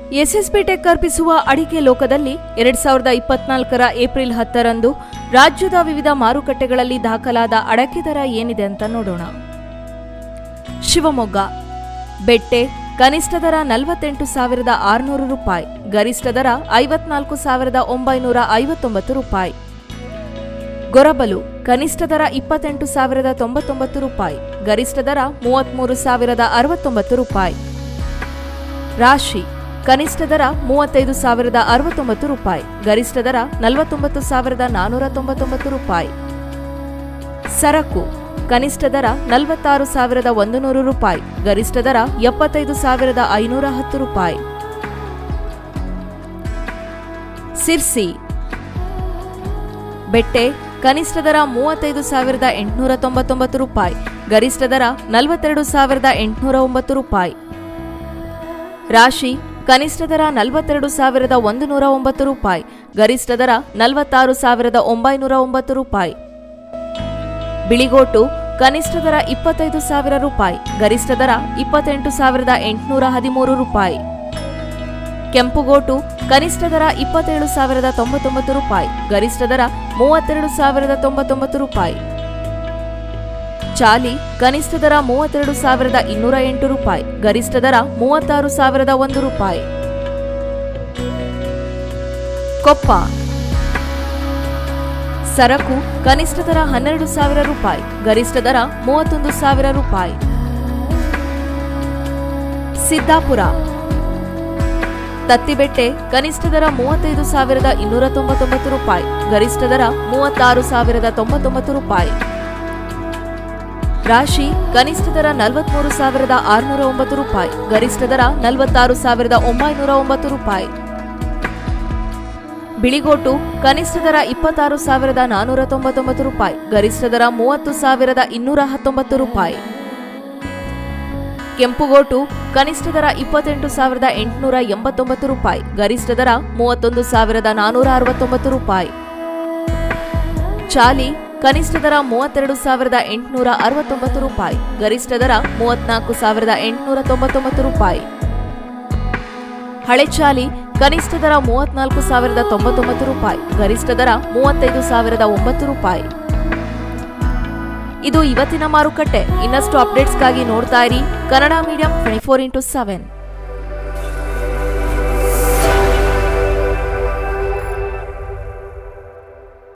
SSP tech ಅರ್ಪಿಸುವ ಅಡಿಕೆ ಲೋಕದಲ್ಲಿ ಎರಡ್ ಸಾವಿರದ ಇಪ್ಪತ್ನಾಲ್ಕರ ಏಪ್ರಿಲ್ ಹತ್ತರಂದು ರಾಜ್ಯದ ವಿವಿಧ ಮಾರುಕಟ್ಟೆಗಳಲ್ಲಿ ದಾಖಲಾದ ಅಡಕೆ ದರ ಏನಿದೆ ಅಂತ ನೋಡೋಣ ಶಿವಮೊಗ್ಗ ಬೆಟ್ಟೆ ಕನಿಷ್ಠ ದರ ನಲವತ್ತೆಂಟು ಸಾವಿರದ ಆರುನೂರು ರೂಪಾಯಿ ಗರಿಷ್ಠ ದರ ಐವತ್ನಾಲ್ಕು ಸಾವಿರದ ಒಂಬೈನೂರ ಐವತ್ತೊಂಬತ್ತು ರೂಪಾಯಿ ಗೊರಬಲು ಕನಿಷ್ಠ ದರ ಇಪ್ಪತ್ತೆಂಟು ಸಾವಿರದ ತೊಂಬತ್ತೊಂಬತ್ತು ರೂಪಾಯಿ ಗರಿಷ್ಠ ದರ ಮೂವತ್ತ್ಮೂರು ಸಾವಿರದ ಅರವತ್ತೊಂಬತ್ತು ರೂಪಾಯಿ ರಾಶಿ ಕನಿಷ್ಠ ದರ ಮೂವತ್ತೈದು ಸಾವಿರದ ಅರವತ್ತೊಂಬತ್ತು ರೂಪಾಯಿ ಗರಿಷ್ಠ ದರ ನಲವತ್ತೊಂಬತ್ತು ಸಾವಿರದ ನಾನ್ನೂರ ತೊಂಬತ್ತೊಂಬತ್ತು ರೂಪಾಯಿ ಸರಕು ಕನಿಷ್ಠ ದರ ನಲವತ್ತಾರು ಸಾವಿರದ ಒಂದು ನೂರು ರೂಪಾಯಿ ಗರಿಷ್ಠ ದರ ಎಪ್ಪತ್ತೈದು ಸಾವಿರದ ಐನೂರ ಹತ್ತು ರೂಪಾಯಿ ಸಿರ್ಸಿ ಬೆಟ್ಟೆ ಕನಿಷ್ಠ ದರ ಮೂವತ್ತೈದು ಸಾವಿರದ ಎಂಟುನೂರ ತೊಂಬತ್ತೊಂಬತ್ತು ರೂಪಾಯಿ ಗರಿಷ್ಠ ದರ ನಲವತ್ತೆರಡು ಸಾವಿರದ ಎಂಟುನೂರ ಒಂಬತ್ತು ರೂಪಾಯಿ ರಾಶಿ ಕನಿಷ್ಠ ದರ ನಲವತ್ತೆರಡು ಸಾವಿರದ ಒಂದು ನೂರ ಒಂಬತ್ತು ರೂಪಾಯಿ ಗರಿಷ್ಠ ದರ ನಲವತ್ತಾರು ಸಾವಿರದ ಒಂಬೈನೂರ ಒಂಬತ್ತು ರೂಪಾಯಿ ಬಿಳಿಗೋಟು ಕನಿಷ್ಠ ದರ ಇಪ್ಪತ್ತೈದು ಸಾವಿರ ರೂಪಾಯಿ ಗರಿಷ್ಠ ದರ ಇಪ್ಪತ್ತೆಂಟು ಸಾವಿರದ ಎಂಟುನೂರ ಹದಿಮೂರು ರೂಪಾಯಿ ಕೆಂಪುಗೋಟು ಕನಿಷ್ಠ ದರ ಇಪ್ಪತ್ತೇಳು ಸಾವಿರದ ತೊಂಬತ್ತೊಂಬತ್ತು ರೂಪಾಯಿ ಗರಿಷ್ಠ ದರ ಮೂವತ್ತೆರಡು ಸಾವಿರದ ತೊಂಬತ್ತೊಂಬತ್ತು ರೂಪಾಯಿ ಚಾಲಿ ಕನಿಷ್ಠ ದರ ಮೂವತ್ತೆರಡು ಸಾವಿರದ ಇನ್ನೂರ ಎಂಟು ರೂಪಾಯಿ ಗರಿಷ್ಠ ದರ ಮೂವತ್ತಾರು ಸಾವಿರದ ಒಂದು ರೂಪಾಯಿ ಕೊಪ್ಪ ಸರಕು ಕನಿಷ್ಠ ದರ ಹನ್ನೆರಡು ಸಾವಿರ ರೂಪಾಯಿ ಗರಿಷ್ಠ ದರ ಮೂವತ್ತೊಂದು ಸಾವಿರ ರೂಪಾಯಿ ಸಿದ್ದಾಪುರ ತತ್ತಿಬೆಟ್ಟೆ ಕನಿಷ್ಠ ದರ ಮೂವತ್ತೈದು ಸಾವಿರದ ಇನ್ನೂರ ತೊಂಬತ್ತೊಂಬತ್ತು ರೂಪಾಯಿ ಗರಿಷ್ಠ ದರ ಮೂವತ್ತಾರು ಸಾವಿರದ ತೊಂಬತ್ತೊಂಬತ್ತು ರೂಪಾಯಿ ರಾಶಿ ಕನಿಷ್ಠ ದರ ನಲವತ್ಮೂರು ಸಾವಿರದ ಆರುನೂರ ಒಂಬತ್ತು ರೂಪಾಯಿ ಗರಿಷ್ಠ ದರ ನಲವತ್ತಾರು ಸಾವಿರದ ಒಂಬೈನೂರ ಒಂಬತ್ತು ರೂಪಾಯಿ ಬಿಳಿಗೋಟು ಕನಿಷ್ಠ ದರ ಇಪ್ಪತ್ತಾರು ಸಾವಿರದ ನಾನ್ನೂರ ತೊಂಬತ್ತೊಂಬತ್ತು ರೂಪಾಯಿ ಗರಿಷ್ಠ ದರ ಮೂವತ್ತು ಸಾವಿರದ ಇನ್ನೂರ ಹತ್ತೊಂಬತ್ತು ರೂಪಾಯಿ ಕೆಂಪುಗೋಟು ಕನಿಷ್ಠ ದರ ಇಪ್ಪತ್ತೆಂಟು ಸಾವಿರದ ಎಂಟುನೂರ ಎಂಬತ್ತೊಂಬತ್ತು ರೂಪಾಯಿ ಗರಿಷ್ಠ ದರ ಮೂವತ್ತೊಂದು ಸಾವಿರದ ನಾನ್ನೂರ ಅರವತ್ತೊಂಬತ್ತು ರೂಪಾಯಿ ಚಾಲಿ ಕನಿಷ್ಠ ದರ ಮೂವತ್ತೆರಡು ಸಾವಿರದ ಎಂಟುನೂರ ಅರವತ್ತೊಂಬತ್ತು ರೂಪಾಯಿ ಗರಿಷ್ಠ ದರ ಮೂವತ್ನಾಲ್ಕು ಸಾವಿರದ ಎಂಟುನೂರ ತೊಂಬತ್ತೊಂಬತ್ತು ರೂಪಾಯಿ ಹಳೆ ಚಾಲಿ ಕನಿಷ್ಠ ದರ ಮೂವತ್ನಾಲ್ಕು ಸಾವಿರದ ತೊಂಬತ್ತೊಂಬತ್ತು ರೂಪಾಯಿ ಗರಿಷ್ಠ ದರ ಮೂವತ್ತೈದು ಸಾವಿರದ ಒಂಬತ್ತು ರೂಪಾಯಿ ಇದು ಇವತ್ತಿನ ಮಾರುಕಟ್ಟೆ ಇನ್ನಷ್ಟು ಅಪ್ಡೇಟ್ಸ್ಗಾಗಿ ನೋಡ್ತಾ ಇರಿ Kannada medium twenty four into seven